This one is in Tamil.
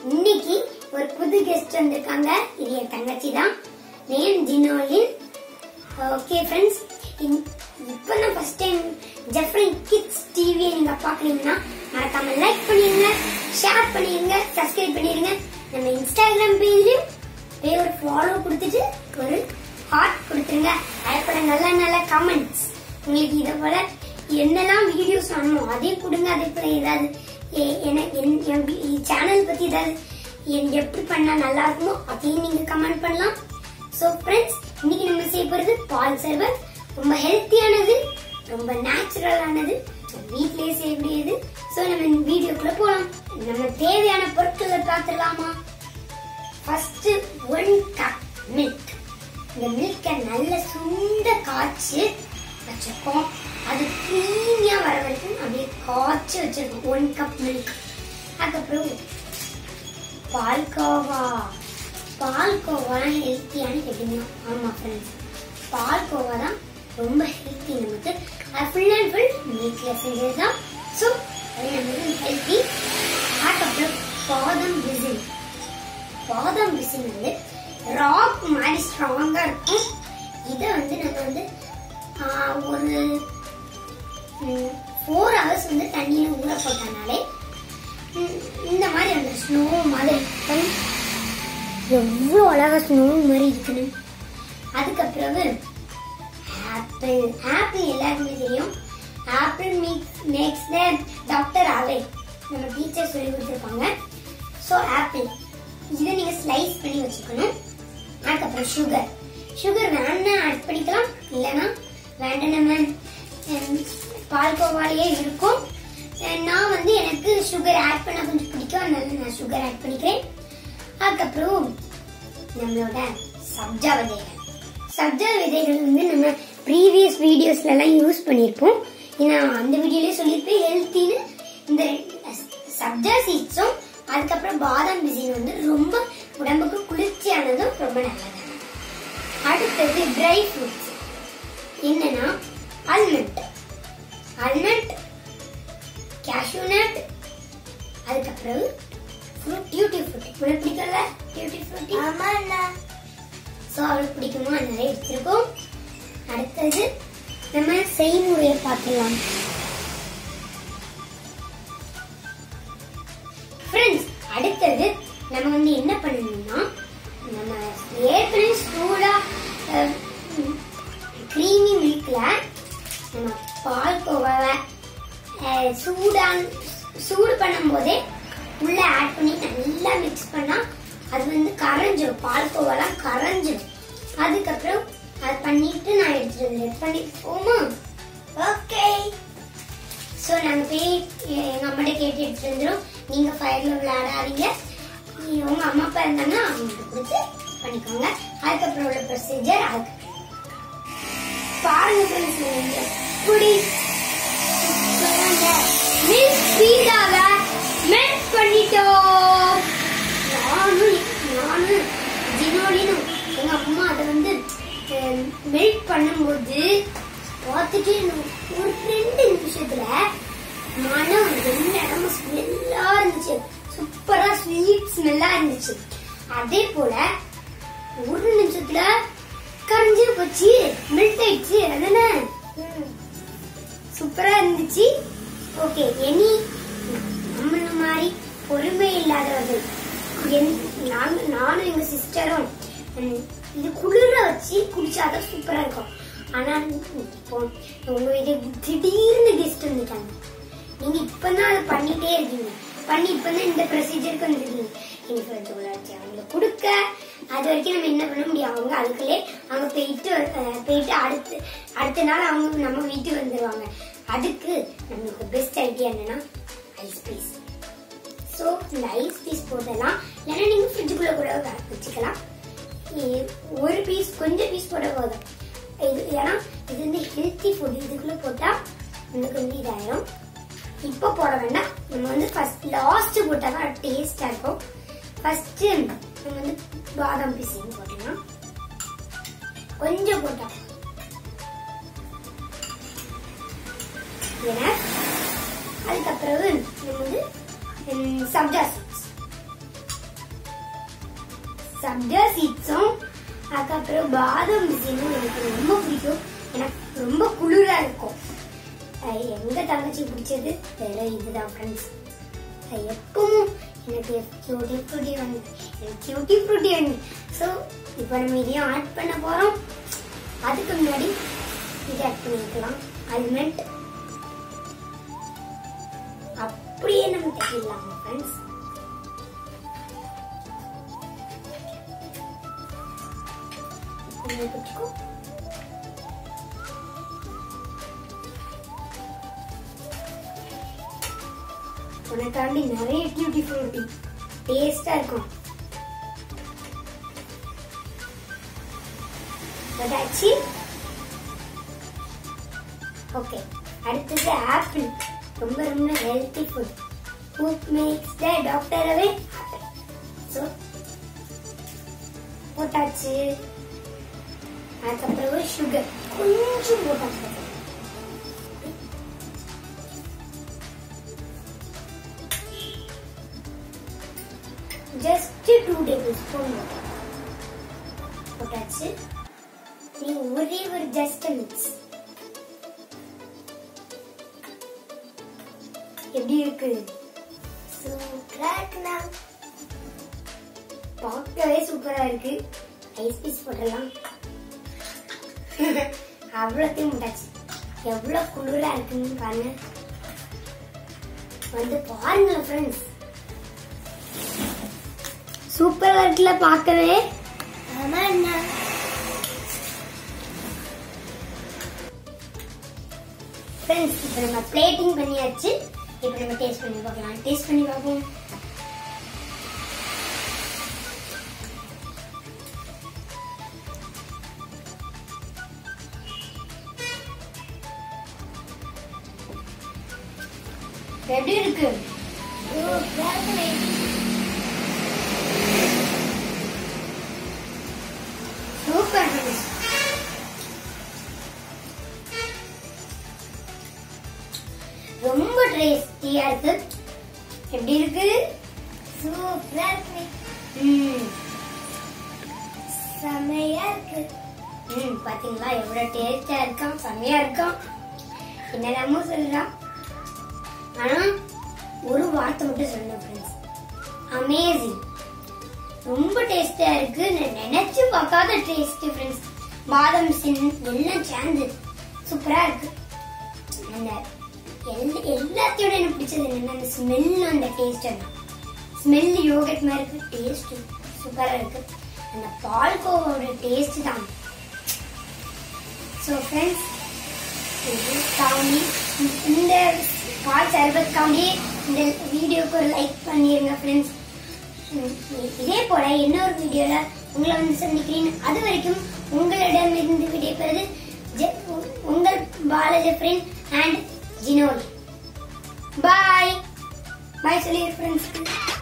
இன்னைக்கு ஒரு புது கெஸ்ட் வந்திருக்காங்க இது என் தங்கச்சி தான் நேம் ஜினோலின் ஓகே ஃப்ரெண்ட்ஸ் இப்போ நான் ஃபர்ஸ்ட் டைம் ஜெஃப்ரின் கிட்ஸ் டிவியை நீங்க பாக்குறீங்கன்னா மறக்காம லைக் பண்ணிருங்க ஷேர் பண்ணிருங்க சப்ஸ்கிரைப் பண்ணிருங்க நம்ம இன்ஸ்டாகிராம் பேஜ்லயும் போய் ஒரு ஃபாலோ கொடுத்துட்டு ஒரு ஹார்ட் கொடுத்துருங்க அதுபோல நல்ல நல்ல கமெண்ட்ஸ் உங்களுக்கு இதை போல என்னெல்லாம் வீடியோஸ் வேணுமோ அதையும் கொடுங்க அதே போல ஏதாவது எ- என- என்- என் சேனல் பத்தி ஏதாவது என் எப்படி பண்ணா நல்லா இருக்குமோ அதையும் நீங்க கமெண்ட் பண்ணலாம் சோ ஃப்ரெண்ட்ஸ் இன்னைக்கு நம்ம செய்ய போறது பால் சர்பத் ரொம்ப ஹெல்த்தியானது ரொம்ப நேச்சுரலானது வீட்லயே செய்யக்கூடியது சோ நம்ம இந்த வீடியோக்குள்ள போலாம் நம்ம தேவையான பொருட்களை பார்த்துடலாமா ஃபர்ஸ்ட் ஒன் கப் மில்க் இந்த மில்கை நல்ல சுண்ட காய்ச்சி வச்சிருக்கோம் அது க்ரீமியா வர வரைக்கும் அப்படியே காய்ச்சி வச்சிருக்கோம் ஒன் கப் மில்க் அதுக்கப்புறம் பால்கோவா பால்கோவா ஹெல்த்தியானு கேட்டீங்க ஆமா ஃப்ரெண்ட்ஸ் பால்கோவா தான் ரொம்ப ஹெல்த்தி நமக்கு ஃபுல் அண்ட் ஃபுல் மில்க்ல செஞ்சது தான் ஸோ அது நமக்கு ஹெல்த்தி அதுக்கப்புறம் பாதம் விசில் பாதாம் பிசின் வந்து ராக் மாதிரி ஸ்ட்ராங்கா இருக்கும் இதை வந்து நம்ம வந்து ஆஹ், ஒரு ஃபோர் ஹவர்ஸ் வந்து தண்ணியில ஊற போட்டனாலே ம், இந்த மாதிரி அந்த ஸ்னோ மாதிரி இருக்கும். எவ்வளோ அழகா ஸ்னோ மாதிரி இருக்குன்னு அதுக்கப்புறம் ஆப்பிள் ஆப்பிள் எல்லாருக்குமே தெரியும் apple makes makes the doctor away நம்ம டீச்சர் சொல்லி கொடுத்துருப்பாங்க ஸோ ஆப்பிள் இதை நீங்க ஸ்லைஸ் பண்ணி வச்சுக்கணும் அதுக்கப்புறம் சுகர் சுகர் வேணா ஆட் பண்ணிக்கலாம் இல்லைன்னா வேண்டாம் நம்ம ஹம், பால்கோவாலேயே இருக்கும் அஹ் நான் வந்து எனக்கு சுகர் ஆட் பண்ண கொஞ்சம் பிடிக்கும் அதனால நான் சுகர் ஆட் பண்ணிக்கிறேன் அதுக்கப்புறம் நம்மளோட சப்ஜா விதைகள் சப்ஜா விதைகள் வந்து நம்ம ப்ரீவியஸ் வீடியோஸ்ல எல்லாம் யூஸ் பண்ணியிருப்போம் நான் அந்த வீடியோலயே சொல்லியிருப்பேன் ஹெல்த்தின்னு இந்த சப்ஜா சீட்ஸும் அதுக்கப்புறம் பாதாம் பிசின் வந்து ரொம்ப உடம்புக்கு குளிர்ச்சியானதும் ரொம்ப நல்லது அடுத்தது ட்ரை ஃப்ரூட்ஸ் என்னன்னா அல்மண்ட் அல்மண்ட் கேஷ்யூ நட் அதுக்கப்புறம் ஃப்ரூட் டியூட்டி ஃப்ரூட்டி உனக்கு பிடிக்கல டியூட்டி ஃப்ரூட்டி ஆமா அண்ணா ஸோ அவளுக்கு பிடிக்குமோ அதனால எடுத்திருக்கோம் அடுத்தது நம்ம செய்முறையை பார்த்துடலாம் ஃப்ரெண்ட்ஸ் அடுத்தது நம்ம வந்து என்ன பண்ணணும்னா நம்ம ஏற்கனவே சூடா க்ரீமி மில்க்ல நம்ம பால்கோவாவை அஹ், சூடான் சூடு பண்ணும்போதே உள்ள ஆட் பண்ணி நல்லா மிக்ஸ் பண்ணா அது வந்து கரைஞ்சிரும் பால்கோவாலாம் கரைஞ்சிரும் அதுக்கப்புறம் அது பண்ணிட்டு நான் எடுத்துட்டு வந்து ரெடி பண்ணி போமா ஓகே ஸோ நாங்கள் போய் எ- எங்க அம்மாட்ட கேட்டு எடுத்துட்டு வந்துடும் நீங்க ஃபயர்ல விளையாடாதீங்க நீ- உங்க அம்மா அப்பா இருந்தாங்கன்னா அவங்களுக்கு கொடுத்து பண்ணிக்கோங்க அதுக்கப்புறம் உள்ள ப்ரொசீஜர் அதுக்கு பாருங்க friends, நீங்க இப்படி மில்க் பீஸாவை மெல்ட் பண்ணிட்டோம் நானும் நானும் ஜினோலினும் எங்க அம்மா அதை வந்து மெல்ட் பண்ணும்போது பார்த்துட்டே இருந்தோம். ஒரு ரெண்டு நிமிஷத்துல மனம் ரெண்டு இடமும் ஸ்மெல்லா இருந்துச்சு சூப்பரா ஸ்வீட் ஸ்மெல்லா இருந்துச்சு அதே போல ஒரு நிமிஷத்துல கரைஞ்சு போச்சு மெல்ட் ஆயிடுச்சு அதானே சூப்பரா இருந்துச்சு ஓகே எனி நம்மள மாதிரி பொறுமை இல்லாதவர்கள் என்- நாங்க நானும் எங்க சிஸ்டரும் இது குளிர வச்சு குடிச்சாதான் சூப்பரா இருக்கும் ஆனா இப்போ உங்க இது திடீர்னு கெஸ்ட் வந்துட்டாங்க நீங்க இப்பதான் அதை பண்ணிட்டே இருக்கீங்க பண்ணி இப்பதான் இந்த ப்ரொசீஜருக்கு வந்துருக்கீங்க எனக்கு வந்து உள்ளாட்சி அவங்களுக்கு கொடுக்க அது வரைக்கும் நம்ம என்ன பண்ண முடியும் அவங்க அதுக்குள்ளே அவங்க போயிட்டு அஹ், போயிட்டு அடுத்து அடுத்த நாள் அவங்க நம்ம வீட்டுக்கு வந்துருவாங்க அதுக்கு நம்மளுக்கு பெஸ்ட் ஐடியா என்னன்னா ஐஸ் பீஸ் ஸோ இந்த ஐஸ் பீஸ் போடலாம் இல்லைன்னா நீங்க ஃப்ரிட்ஜுக்குள்ள கூட வ- வச்சுக்கலாம் இ- ஒரு பீஸ் கொஞ்சம் பீஸ் போட போதும் இது ஏன்னா இது வந்து ஹெல்த்தி ஃபுட் இதுக்குள்ள போட்டா நமக்கு வந்து இதாயிரும் இப்போ போட வேண்டாம் நம்ம வந்து ஃபர்ஸ்ட் லாஸ்ட் போட்டா தான் டேஸ்டா இருக்கும் ஃபர்ஸ்ட் நம்ம வந்து பாதாம் பீஸையும் போட்டுக்கலாம் கொஞ்சம் போட்டா ஏன்னா அதுக்கப்புறம் நம்ம வந்து ம், சப்ஜா சீட்ஸ் சப்ஜா சீட்ஸும் அதுக்கப்புறம் பாதாம் பிசினும் எனக்கு ரொம்ப பிடிக்கும் எனக்கு ரொம்ப குளிரா இருக்கும் அஹ் எங்க தங்கச்சி பிடிச்சது வேற இதுதான் ஃப்ரெண்ட்ஸ் எப்பவும் எனக்கு கியூட்டி ஃப்ரூட்டி வந்து எனக்கு கியூட்டி ஃப்ரூட்டி வந்து ஸோ இப்போ நம்ம இதையும் ஆட் பண்ண போகிறோம் அதுக்கு முன்னாடி இதை ஆட் பண்ணிக்கலாம் அல்மெண்ட் அப்படியே நம்ம தட்டிடலாம் ஃப்ரெண்ட்ஸ் கொஞ்சம் பிடிச்சிக்கோ உனக்காண்டி நிறைய டியூட்டி ஃப்ரூட்டி டேஸ்டா இருக்கும் பதாச்சு ஓகே அடுத்தது ஆப்பிள் ரொம்ப ரொம்ப healthy food food makes the doctor away so போட்டாச்சு அதுக்கப்புறம் சுகர் கொஞ்சம் போட்டாச்சு ஜஸ்ட் டூ டேபிள் ஸ்பூன் போட்டாச்சு நீ ஒரே ஒரு ஜஸ்ட் மிக்ஸ் எப்படி இருக்கு சூப்பரா இருக்குண்ணா பார்க்கவே சூப்பரா இருக்கு ஐஸ் பீஸ் போடலாம் அவ்வளோத்தையும் போட்டாச்சு எவ்வளவு குளிரா இருக்குன்னு பாருங்க வந்து பாருங்க ஃப்ரெண்ட்ஸ் சூப்பரா இருக்குல்ல பார்க்கவே ஆமா என்ன ஃப்ரெண்ட்ஸ் இப்போ நம்ம பிளேட்டிங் பண்ணியாச்சு இப்போ நம்ம டேஸ்ட் பண்ணி பார்க்கலாம் டேஸ்ட் பண்ணி பார்ப்போம் எப்படி இருக்கு சூப்பர் ரொம்ப டேஸ்டியா இருக்கு எப்படி இருக்கு சூப்பரா இருக்கு ம் செமையா இருக்கு ம் பாத்தீங்களா எவ்வளவு டேஸ்டா இருக்கான் செமையா இருக்கான் என்னெல்லாமோ சொல்லலாம் ஆனா ஒரு வார்த்தை மட்டும் சொல்லணும் ஃப்ரெண்ட்ஸ் அமேசிங் ரொம்ப டேஸ்டா இருக்கு நான் நினைச்சு பார்க்காத டேஸ்ட் ஃப்ரெண்ட்ஸ் பாதாம் சின் எல்லாம் சேர்ந்து சூப்பரா இருக்கு அந்த எல்லா எல்லாத்தையோட எனக்கு பிடிச்சது என்னன்னா அந்த ஸ்மெல் அந்த டேஸ்ட் தான் ஸ்மெல் யோகட் மாதிரி இருக்கு டேஸ்ட் சூப்பரா இருக்கு அந்த பால்கோவோட டேஸ்ட் தான் ஸோ ஃப்ரெண்ட்ஸ் காமெடி இந்த பால் சர்பத் காமெடி இந்த வீடியோக்கு ஒரு லைக் பண்ணிருங்க ஃப்ரெண்ட்ஸ் இதே போல இன்னொரு வீடியோல உங்களை வந்து சந்திக்கிறேன் அது வரைக்கும் உங்களிடமிருந்து விடைபெறுது ஜெ- உங்கள் பாலஜெஃப்ரின் அண்ட் ஜினோலி பாய் பாய் சொல்லி ஃப்ரெண்ட்ஸ்க்கு